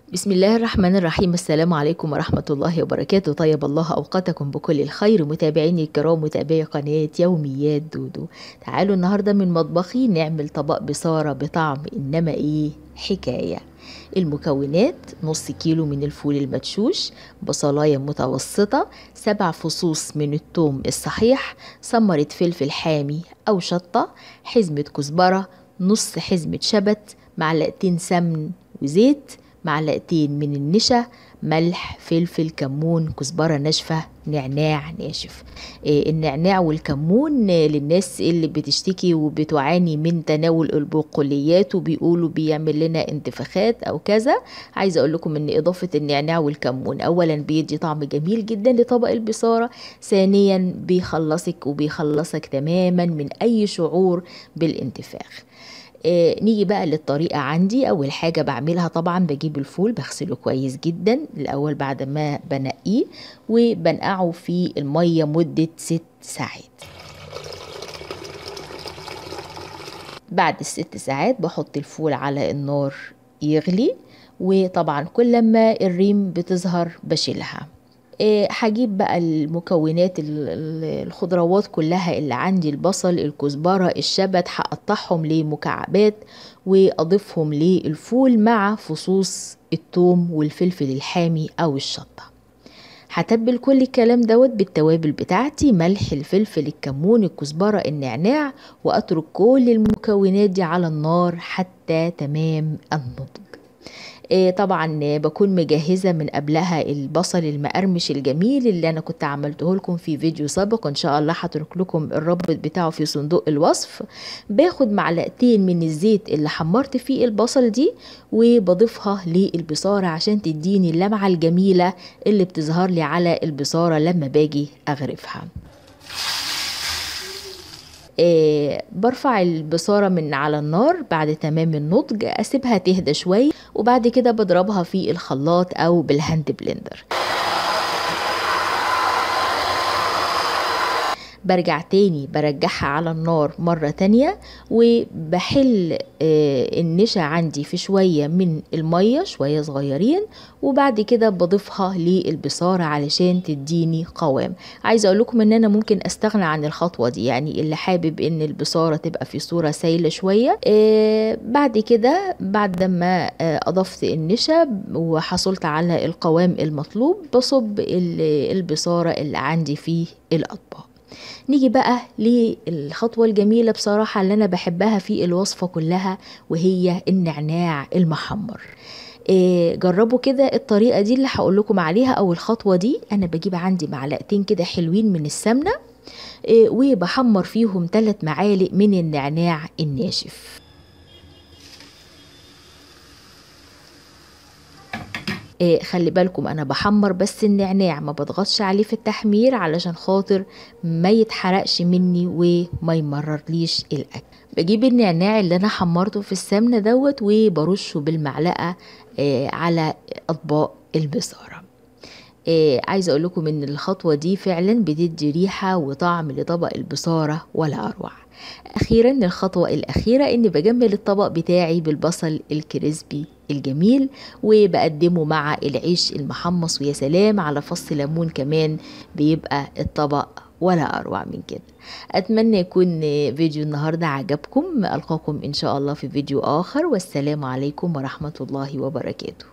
بسم الله الرحمن الرحيم السلام عليكم ورحمة الله وبركاته طيب الله أوقاتكم بكل الخير متابعيني الكرام متابعي قناة يوميات دودو تعالوا النهاردة من مطبخي نعمل طبق بصارة بطعم إنما إيه حكاية المكونات نص كيلو من الفول المدشوش بصلاية متوسطة سبع فصوص من الثوم الصحيح ثمرة فلفل حامي أو شطة حزمة كزبرة نص حزمة شبت معلقتين سمن وزيت معلقتين من النشا ملح فلفل كمون كزبرة ناشفة نعناع ناشف إيه النعناع والكمون آه، للناس اللي بتشتكي وبتعاني من تناول البقوليات وبيقولوا بيعمل لنا انتفاخات او كذا عايزه اقول لكم ان اضافه النعناع والكمون اولا بيدي طعم جميل جدا لطبق البصاره ثانيا بيخلصك وبيخلصك تماما من اي شعور بالانتفاخ آه، نيجي بقى للطريقة عندي أول حاجة بعملها طبعا بجيب الفول بغسله كويس جدا الأول بعد ما بنقيه وبنقعه في المية مدة ست ساعات بعد الست ساعات بحط الفول على النار يغلي وطبعا كل ما الريم بتظهر بشيلها إيه، هجيب بقى المكونات ال- ال- الخضروات كلها اللي عندي البصل الكزبرة الشبت هقطعهم لمكعبات واضيفهم للفول مع فصوص الثوم والفلفل الحامي او الشطة هتبل كل الكلام دوت بالتوابل بتاعتي ملح الفلفل الكمون الكزبرة النعناع واترك كل المكونات دي على النار حتى تمام النضج إيه طبعا بكون مجهزة من قبلها البصل المقرمش الجميل اللي أنا كنت عملته لكم في فيديو سابق إن شاء الله هترك لكم الرابط بتاعه في صندوق الوصف باخد معلقتين من الزيت اللي حمرت فيه البصل دي وبضيفها للبصارة عشان تديني اللمعة الجميلة اللي بتظهر لي على البصارة لما باجي أغرفها آه، برفع البصارة من على النار بعد تمام النضج أسيبها تهدى شوي وبعد كده بضربها في الخلاط أو بالهاند بلندر برجع تاني برجعها على النار مرة تانية وبحل آه، النشا عندي في شوية من المية شوية صغيرين وبعد كده بضيفها للبصارة علشان تديني قوام عايزة اقول لكم ان انا ممكن استغنى عن الخطوة دي يعني اللي حابب ان البصارة تبقى في صورة سايلة شوية آه بعد كده بعد ما آه اضفت النشا وحصلت على القوام المطلوب بصب ال- البصارة اللي عندي في الاطباق نيجي بقى للخطوة الجميلة بصراحة اللي أنا بحبها في الوصفة كلها وهي النعناع المحمر إيه جربوا كده الطريقة دي اللي هقول لكم عليها أو الخطوة دي أنا بجيب عندي معلقتين كده حلوين من السمنة إيه وبحمر فيهم ثلاث معالق من النعناع الناشف إيه خلي بالكم انا بحمر بس النعناع ما بضغطش عليه في التحمير علشان خاطر ما يتحرقش مني وما يمررليش الاكل بجيب النعناع اللي انا حمرته في السمنه دوت وبرشه بالمعلقه إيه على اطباق البصاره إيه عايزه اقول لكم ان الخطوه دي فعلا بتدي ريحه وطعم لطبق البصاره ولا اروع اخيرا الخطوه الاخيره اني بجمل الطبق بتاعي بالبصل الكريسبي الجميل وبقدمه مع العيش المحمص ويا سلام على فص ليمون كمان بيبقى الطبق ولا اروع من كده اتمنى يكون فيديو النهارده عجبكم القاكم ان شاء الله في فيديو اخر والسلام عليكم ورحمه الله وبركاته